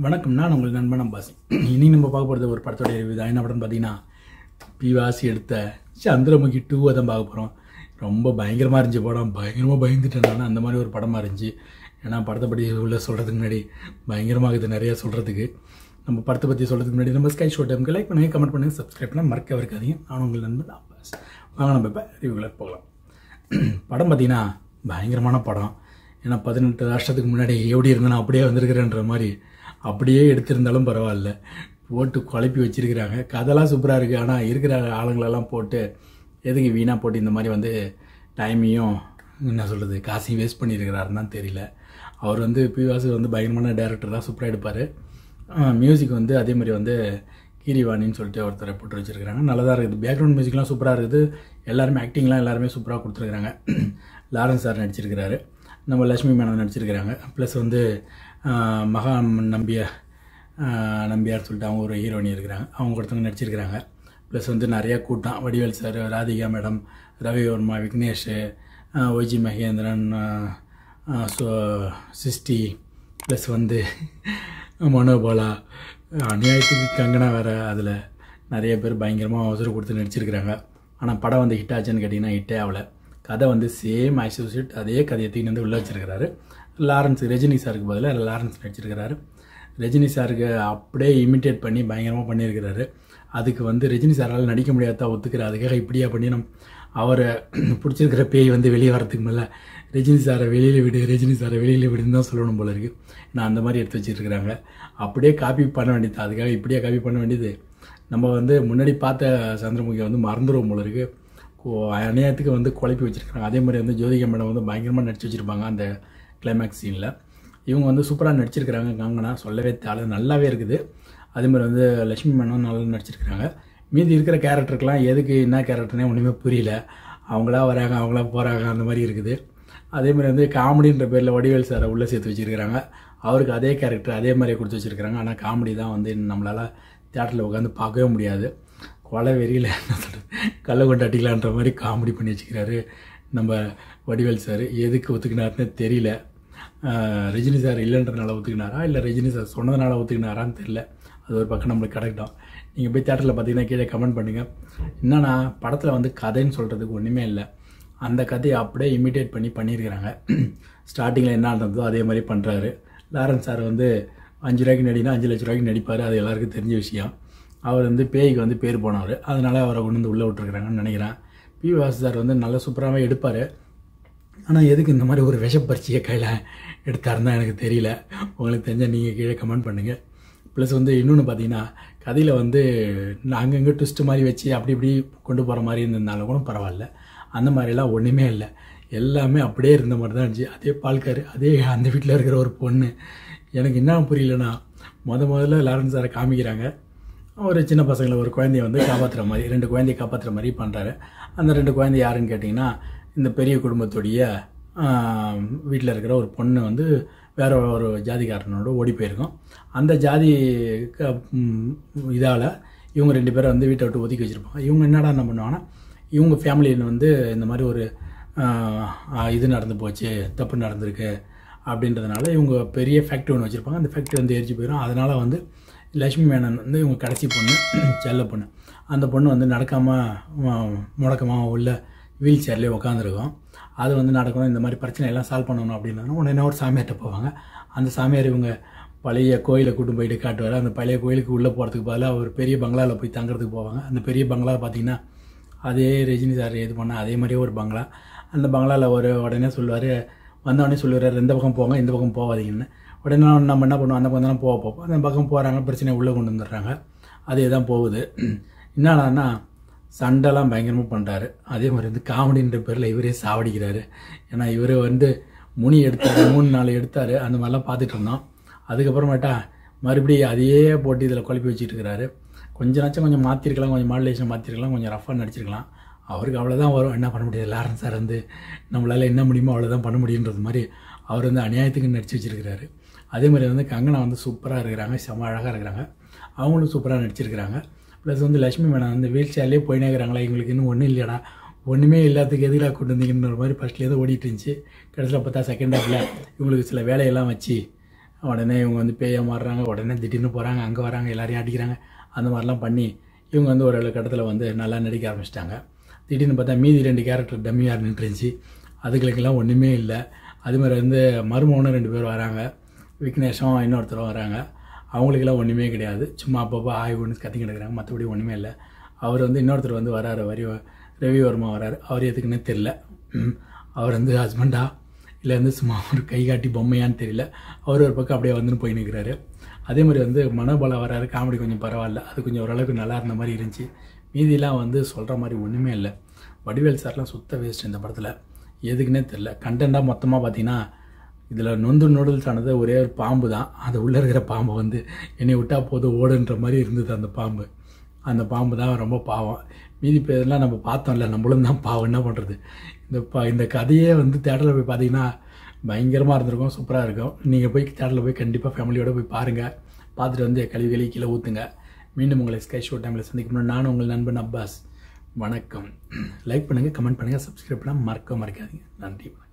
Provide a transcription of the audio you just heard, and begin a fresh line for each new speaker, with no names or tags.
வணக்கம் நான் உங்கள் நண்பன் அப்பாஸ் இனி நம்ம பார்க்க போகிறது ஒரு படத்தோட ரிவ்யூ தான் என்ன படம்னு பார்த்தீங்கன்னா பிவாசி எடுத்த சந்திரமுகி டூ தான் பார்க்க போகிறோம் ரொம்ப பயங்கரமாக இருந்துச்சு படம் பயங்கரமாக பயந்துட்டேன் நான் அந்த மாதிரி ஒரு படமாக இருந்துச்சு ஏன்னா படத்தை பற்றி உள்ள சொல்கிறதுக்கு முன்னாடி பயங்கரமாக இருக்குது நிறையா சொல்கிறதுக்கு நம்ம படத்தை பற்றி சொல்கிறதுக்கு முன்னாடி நம்ம ஸ்கை ஷோ டைமுக்கு லைக் பண்ணுங்கள் கமெண்ட் பண்ணுங்கள் சப்ஸ்கிரைப் பண்ண மறக்க இருக்காதீங்க நான் உங்கள் நண்பன் அப்பாஸ் வாங்க நம்ம இப்போ ரிவ்யூவில் போகலாம் படம் பார்த்தீங்கன்னா பயங்கரமான படம் ஏன்னா பதினெட்டு வருஷத்துக்கு முன்னாடி எப்படி இருந்தேனோ அப்படியே வந்திருக்கிறேன்ற மாதிரி அப்படியே எடுத்திருந்தாலும் பரவாயில்ல போட்டு குழப்பி வச்சிருக்கிறாங்க கதைலாம் சூப்பராக இருக்குது ஆனால் இருக்கிற ஆளுங்களெல்லாம் போட்டு எதுக்கு வீணாக போட்டு இந்த மாதிரி வந்து டைமையும் என்ன சொல்கிறது காசையும் வேஸ்ட் பண்ணியிருக்கிறாருன்னு தான் தெரியல அவர் வந்து பிவாசு வந்து பயங்கரமான டேரக்டர் தான் சூப்பராக எடுப்பார் மியூசிக் வந்து அதே மாதிரி வந்து கீரிவாணின்னு சொல்லிட்டு ஒருத்தரை போட்டு வச்சுருக்காங்க நல்லா தான் இருக்குது பேக்ரவுண்ட் மியூசிக்லாம் சூப்பராக இருக்குது எல்லாருமே ஆக்டிங்லாம் எல்லாருமே சூப்பராக கொடுத்துருக்குறாங்க லாரன்ஸ் சார் நடிச்சிருக்கிறாரு நம்ம லட்சுமி மேனன் நடிச்சிருக்கிறாங்க ப்ளஸ் வந்து ஆஹ், மகா நம்பிய ஆஹ், நம்பியார் சொல்லிட்டு அவங்க ஒரு ஹீரோயினி இருக்கிறாங்க அவங்க ஒருத்தவங்க நடிச்சிருக்கிறாங்க ப்ளஸ் வந்து நிறைய கூட்டம் வடிவேல் சார் ராதிகா மேடம் ரவி வர்மா விக்னேஷ் ஆஹ், ஒய்ஜி மகேந்திரன் ஆஹ், ஆஹ், சோ சிஸ்டி ப்ளஸ் வந்து மனோபாலா அநியாயத்துக்கு கங்கனா வேறு அதில் நிறைய பேர் பயங்கரமாக அவசரம் கொடுத்து நடிச்சிருக்கிறாங்க ஆனால் படம் வந்து ஹிட் ஆச்சுன்னு கேட்டிங்கன்னா ஹிட்டே ஆகலை கதை வந்து சேம் ஆக்சிட் அதே கதையை தூக்கி வந்து உள்ளே வச்சிருக்கிறாரு லாரன்ஸ் ரஜினி சாருக்கு பதிலாக லாரன்ஸ் நடிச்சிருக்கிறாரு ரஜினி சாருக்கு அப்படியே இமிட்டேட் பண்ணி பயங்கரமாக பண்ணியிருக்கிறாரு அதுக்கு வந்து ரஜினி சாரால் நடிக்க முடியாதா ஒத்துக்கிறார் அதுக்காக இப்படியா பண்ணி நம் அவரை பிடிச்சிருக்கிற பேய் வந்து வெளியே வரதுக்கு மேலே ரஜினி சாரை வெளியில் விடு ரஜினி சாரை வெளியில் விடுன்னு தான் சொல்லணும் போல இருக்குது நான் அந்த மாதிரி எடுத்து வச்சிருக்கிறாங்க அப்படியே காப்பி பண்ண வேண்டியது அதுக்காக இப்படியே காப்பி பண்ண வேண்டியது நம்ம வந்து முன்னாடி பார்த்த சந்திரமுகியை வந்து மறந்துடுவோம் போல இருக்குது கோ- அநியாயத்துக்கு வந்து குழப்பி வச்சிருக்காங்க அதே மாதிரி வந்து ஜோதிகா மேடம் வந்து பயங்கரமாக நடிச்சு வச்சுருப்பாங்க அந்த கிளைமேக்ஸ் சீனில் இவங்க வந்து சூப்பராக நடிச்சிருக்கிறாங்க கங்கனா சொல்லவே தேவை நல்லாவே இருக்குது அதே மாதிரி வந்து லட்சுமி மேனும் நல்லா நடிச்சிருக்கிறாங்க மீதி இருக்கிற கேரக்டருக்கெலாம் எதுக்கு என்ன கேரக்டர்னே ஒன்றுமே புரியல அவங்களா வராங்க அவங்களா போகிறாங்க அந்த மாதிரி இருக்குது அதே மாதிரி வந்து காமெடின்ற பேரில் வடிவேல் சாரை உள்ளே சேர்த்து வச்சுருக்கிறாங்க அவருக்கு அதே கேரக்டர் அதே மாதிரியே கொடுத்து வச்சுருக்கிறாங்க ஆனால் காமெடி தான் வந்து நம்மளால் தேட்டரில் உட்காந்து பார்க்கவே முடியாது கொலை வெறியில் என்ன சொல்கிறது கள்ள கொண்டு அடிக்கலான்ற மாதிரி காமெடி பண்ணி வச்சுக்கிறாரு நம்ம வடிவேல் சார் எதுக்கு ஒத்துக்கினாருன்னு தெரியல ஆஹ் ரஜினி சார் இல்லைன்றனால ஒத்துக்கினாரா இல்லை ரஜினி சார் சொன்னதுனால ஒத்துக்கினாரான்னு தெரியல அது ஒரு பக்கம் நம்மளுக்கு கிடைக்கட்டும் நீங்கள் போய் தேட்டரில் பார்த்தீங்கன்னா கீழே கமெண்ட் பண்ணுங்கள் என்னன்னா படத்தில் வந்து கதைன்னு சொல்கிறதுக்கு ஒன்றுமே இல்லை அந்த கதையை அப்படியே இமிட்டேட் பண்ணி பண்ணியிருக்கிறாங்க ஸ்டார்டிங்கில் என்ன நடந்ததோ அதே மாதிரி பண்ணுறாரு லாரன்ஸ் சார் வந்து அஞ்சு ரூபாய்க்கு நடினா அஞ்சு லட்ச ரூபாய்க்கு நடிப்பார் அது எல்லாருக்கும் தெரிஞ்ச விஷயம் அவர் வந்து பேய்க்கு வந்து பேர் போனவர் அதனால் அவரை கொண்டு வந்து உள்ளே விட்டுருக்குறாங்கன்னு நினைக்கிறேன் பி வாசு சார் வந்து நல்லா சூப்பராகவே எடுப்பார் ஆனால் எதுக்கு இந்த மாதிரி ஒரு விஷப்பரிச்சியை கையில் எடுத்தாருன்னு எனக்கு தெரியல உங்களுக்கு தெரிஞ்சால் நீங்கள் கீழே கமெண்ட் பண்ணுங்கள் ப்ளஸ் வந்து இன்னொன்று பார்த்தீங்கன்னா கதையில் வந்து அங்கங்கே ட்விஸ்ட் மாதிரி வச்சு அப்படி இப்படி கொண்டு போகிற மாதிரி இருந்திருந்தாலும் கூட பரவாயில்ல அந்த மாதிரிலாம் ஒன்றுமே இல்லை எல்லாமே அப்படியே இருந்த மாதிரி தான் இருந்துச்சு அதே பால்கார் அதே அந்த வீட்டில் இருக்கிற ஒரு பொண்ணு எனக்கு என்ன புரியலன்னா முத முதல்ல லாரன்ஸ் சாரை காமிக்கிறாங்க ஒரு சின்ன பசங்களை ஒரு குழந்தைய வந்து காப்பாற்றுற மாதிரி ரெண்டு குழந்தைய காப்பாற்றுற மாதிரி பண்ணுறாரு அந்த ரெண்டு குழந்தை யாருன்னு கேட்டிங்கன்னா இந்த பெரிய குடும்பத்துடைய வீட்டில் இருக்கிற ஒரு பொண்ணு வந்து வேற ஒரு ஜாதிக்காரனோட ஓடி போயிருக்கோம் அந்த ஜாதி இதால் இவங்க ரெண்டு பேரை வந்து வீட்டை விட்டு ஒதுக்கி வச்சுருப்பாங்க இவங்க என்னடா என்ன பண்ணுவாங்கன்னா இவங்க ஃபேமிலியில் வந்து இந்த மாதிரி ஒரு ஆஹ், ஆஹ், இது நடந்து போச்சு தப்பு நடந்திருக்கு அப்படின்றதுனால இவங்க பெரிய ஃபேக்ட்ரி ஒன்று வச்சுருப்பாங்க அந்த ஃபேக்ட்ரி வந்து எரிஞ்சு போயிடும் அதனால் வந்து லக்ஷ்மி மேனன் வந்து இவங்க கடைசி பொண்ணு செல்ல பொண்ணு அந்த பொண்ணு வந்து நடக்காமல் முடக்கமாக உள்ள வீல் சேர்லேயே உட்காந்துருக்கும் அது வந்து நடக்கணும் இந்த மாதிரி பிரச்சனை எல்லாம் சால்வ் பண்ணணும் அப்படின்னா உடனே ஒரு சாமியார்கிட்ட போவாங்க அந்த சாமியார் இவங்க பழைய கோயிலை கூட்டு போயிட்டு காட்டுவார் அந்த பழைய கோயிலுக்கு உள்ளே போகிறதுக்கு பதிலாக ஒரு பெரிய பங்களாவில் போய் தங்குறதுக்கு போவாங்க அந்த பெரிய பங்களா பார்த்தீங்கன்னா அதே ரஜினி சார் இது பண்ண அதே மாதிரியே ஒரு பங்களா அந்த பங்களாவில் ஒரு உடனே சொல்லுவார் வந்தவொடனே சொல்லுவார் இந்த பக்கம் போங்க இந்த பக்கம் போகாதீங்கன்னு உடனே நம்ம என்ன பண்ணுவோம் அந்த பக்கம் தானே போக பார்ப்போம் அந்த பக்கம் போகிறாங்க பிரச்சனை உள்ளே கொண்டு வந்துடுறாங்க அதே தான் போகுது என்னடான்னா சண்டைலாம் பயங்கரமாக பண்ணுறாரு அதே மாதிரி வந்து காமெடின்ற பேரில் இவரே சாவடிக்கிறாரு ஏன்னா இவர் வந்து முனி எடுத்தாரு மூணு நாலு எடுத்தார் அந்த மாதிரிலாம் பார்த்துட்டு இருந்தோம் அதுக்கப்புறமேட்டா மறுபடியும் அதையே போட்டு இதில் குழப்பி வச்சுட்டு இருக்கிறாரு கொஞ்சம் நாச்சும் கொஞ்சம் மாற்றிருக்கலாம் கொஞ்சம் மாடுலேஷன் மாற்றிருக்கலாம் கொஞ்சம் ரஃபாக நடிச்சிருக்கலாம் அவருக்கு அவ்வளோதான் வரும் என்ன பண்ண முடியாது லாரன்ஸ் சார் வந்து நம்மளால் என்ன முடியுமோ அவ்வளோதான் பண்ண முடியுன்றது மாதிரி அவர் வந்து அநியாயத்துக்கு நடிச்சு வச்சிருக்கிறாரு அதே மாதிரி வந்து கங்கனா வந்து சூப்பராக இருக்கிறாங்க செம அழகாக இருக்கிறாங்க அவங்களும் சூப்பராக நடிச்சிருக்கிறாங்க ப்ளஸ் வந்து லட்சுமி மேடம் வந்து வீல் சேர்லேயே போயினே இருக்கிறாங்களா எங்களுக்கு இன்னும் ஒன்றும் இல்லையாடா ஒன்றுமே இல்லாததுக்கு எதிராக கொண்டு வந்தீங்கன்ற மாதிரி ஃபஸ்ட்லேருந்து ஓடிட்டு இருந்துச்சு கடைசியில் பார்த்தா செகண்ட் ஹாஃபில் இவங்களுக்கு சில வேலையெல்லாம் வச்சு உடனே இவங்க வந்து பேய மாறுறாங்க உடனே திடீர்னு போகிறாங்க அங்கே வராங்க எல்லாரையும் அடிக்கிறாங்க அந்த மாதிரிலாம் பண்ணி இவங்க வந்து ஒரு கட்டத்தில் வந்து நல்லா நடிக்க ஆரம்பிச்சிட்டாங்க திடீர்னு பார்த்தா மீதி ரெண்டு கேரக்டர் டம்மியாக நின்றுச்சு அதுகளுக்கெல்லாம் ஒன்றுமே இல்லை அது மாதிரி வந்து மருமகனும் ரெண்டு பேர் வராங்க விக்னேஷும் இன்னொருத்தரும் வராங்க அவங்களுக்கெல்லாம் ஒன்றுமே கிடையாது சும்மா அப்பப்போ ஆய்வுன்னு கத்தி கிடக்குறாங்க மற்றபடி ஒன்றுமே இல்லை அவர் வந்து இன்னொருத்தர் வந்து வராரு வரி ரவி வர்மா வராரு அவர் எதுக்குன்னே தெரில ம். அவர் வந்து ஹஸ்பண்டா இல்லை வந்து சும்மா ஒரு கை காட்டி பொம்மையான்னு தெரியல அவர் ஒரு பக்கம் அப்படியே வந்துன்னு போய் நிற்கிறாரு அதே மாதிரி வந்து மனோபலம் வராரு காமெடி கொஞ்சம் பரவாயில்ல அது கொஞ்சம் ஓரளவுக்கு நல்லா இருந்த மாதிரி இருந்துச்சு மீதியெல்லாம் வந்து சொல்கிற மாதிரி ஒன்றுமே இல்லை வடிவேல் சார்லாம் சுத்த வேஸ்ட் இந்த படத்தில் எதுக்குன்னே தெரில கண்டென்ட்டாக மொத்தமாக பார்த்தீங்கன்னா இதில் நொந்து நூடுல்ஸ் ஆனது ஒரே ஒரு பாம்பு தான் அது உள்ளே இருக்கிற பாம்பை வந்து என்னை விட்டால் போதும் ஓடுன்ற மாதிரி இருந்தது அந்த பாம்பு அந்த பாம்பு தான் ரொம்ப பாவம் மீதி பேர்லாம் நம்ம பார்த்தோம்ல நம்மளும் தான் பாவம் என்ன பண்ணுறது இந்த பா இந்த கதையே வந்து தேட்டரில் போய் பார்த்தீங்கன்னா பயங்கரமாக இருந்திருக்கும் சூப்பராக இருக்கும் நீங்கள் போய் தேட்டரில் போய் கண்டிப்பாக ஃபேமிலியோட போய் பாருங்கள் பார்த்துட்டு வந்து கழுவி கழுவி கீழே ஊற்றுங்க மீண்டும் உங்களை ஸ்கை ஷோ டைமில் சந்திக்கணும் நானும் உங்கள் நண்பன் அப்பாஸ் வணக்கம் லைக் பண்ணுங்கள் கமெண்ட் பண்ணுங்கள் சப்ஸ்கிரைப் பண்ணால் மறக்க மறக்காதீங்க நன்றி வணக்கம்